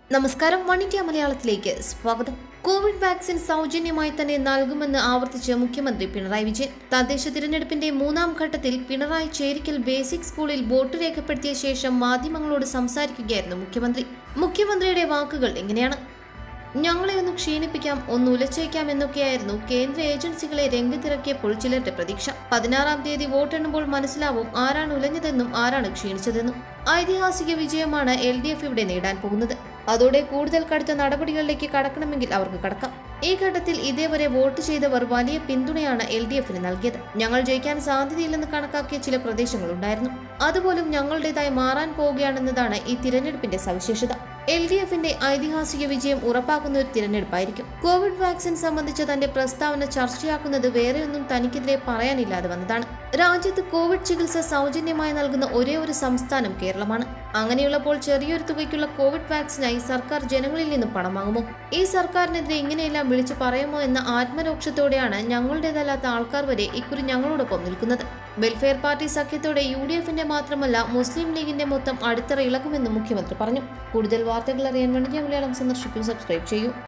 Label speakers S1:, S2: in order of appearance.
S1: നമസ്കാരം one India മലയാളത്തിലേക്ക് സ്വാഗതം കോവിഡ് വാക്സിൻ സൗജന്യമായി തന്നെ നൽകുമെന്ന് ആവർത്തിച്ച് മുഖ്യമന്ത്രി പിണറായി വിജയൻ തദ്ദേശ തിരഞ്ഞെടുപ്പിന്റെ മൂന്നാം ഘട്ടത്തിൽ പിണറായി ചേരിക്കൽ ബേസിക് സ്കൂളിൽ വോട്ട് രേഖപ്പെടുത്തിയ ശേഷം മാധ്യമങ്ങളോട് സംസാരിക്കുകയായിരുന്നു മുഖ്യമന്ത്രി മുഖ്യമന്ത്രിയുടെ വാക്കുകൾ ഇങ്ങനെയാണ് ഞങ്ങളെ ഒന്ന് ക്ഷീണിപ്പിക്കാം ഒന്ന് ഉലച്ചേക്കാം എന്നൊക്കെയായിരുന്നു കേന്ദ്ര ഏജൻസികളെ രംഗത്തിറക്കിയപ്പോൾ ചിലരുടെ പ്രതീക്ഷ പതിനാറാം തീയതി വോട്ടെണ്ണുമ്പോൾ മനസ്സിലാവും ആരാണ് ഉലഞ്ഞതെന്നും ആരാണ് ക്ഷീണിച്ചതെന്നും ഐതിഹാസിക വിജയമാണ് എൽ ഡി എഫ് ഇവിടെ നേടാൻ പോകുന്നത് അതോടെ കൂടുതൽ കടുത്ത നടപടികളിലേക്ക് കടക്കണമെങ്കിൽ അവർക്ക് കടക്കാം ഈ ഘട്ടത്തിൽ ഇതേവരെ വോട്ട് ചെയ്തവർ വലിയ പിന്തുണയാണ് എൽ ഡി എഫിന് നൽകിയത് ഞങ്ങൾ ജയിക്കാൻ സാധ്യതയില്ലെന്ന് കണക്കാക്കിയ ചില പ്രദേശങ്ങളുണ്ടായിരുന്നു അതുപോലും ഞങ്ങളുടേതായി മാറാൻ പോവുകയാണെന്നതാണ് ഈ തിരഞ്ഞെടുപ്പിന്റെ സവിശേഷത എൽ ഡി എഫിന്റെ ഐതിഹാസിക വിജയം ഉറപ്പാക്കുന്ന ഒരു തിരഞ്ഞെടുപ്പായിരിക്കും കോവിഡ് വാക്സിൻ സംബന്ധിച്ച തന്റെ പ്രസ്താവന ചർച്ചയാക്കുന്നത് വേറെയൊന്നും തനിക്കെതിരെ പറയാനില്ലാതെ വന്നതാണ് രാജ്യത്ത് കോവിഡ് ചികിത്സ സൗജന്യമായി നൽകുന്ന ഒരേ ഒരു സംസ്ഥാനം കേരളമാണ് അങ്ങനെയുള്ളപ്പോൾ ചെറിയൊരു തുകയ്ക്കുള്ള കോവിഡ് വാക്സിനായി സർക്കാർ ജനങ്ങളിൽ നിന്ന് പണം വാങ്ങുമോ ഈ സർക്കാരിനെതിരെ ഇങ്ങനെയെല്ലാം വിളിച്ചു പറയുമോ എന്ന ആത്മരോക്ഷത്തോടെയാണ് ഞങ്ങളുടേതല്ലാത്ത ആൾക്കാർ വരെ ഇക്കുറി ഞങ്ങളോടൊപ്പം നിൽക്കുന്നത് വെൽഫെയർ പാർട്ടി സഖ്യത്തോടെ യു ഡി എഫിന്റെ മാത്രമല്ല മുസ്ലിം ലീഗിന്റെ മൊത്തം അടിത്തറ ഇളകുമെന്നും മുഖ്യമന്ത്രി പറഞ്ഞു കൂടുതൽ വാർത്തകൾ അറിയാൻ വേണ്ടി മലയാളം സന്ദർശിക്കൂ സബ്സ്ക്രൈബ് ചെയ്യൂ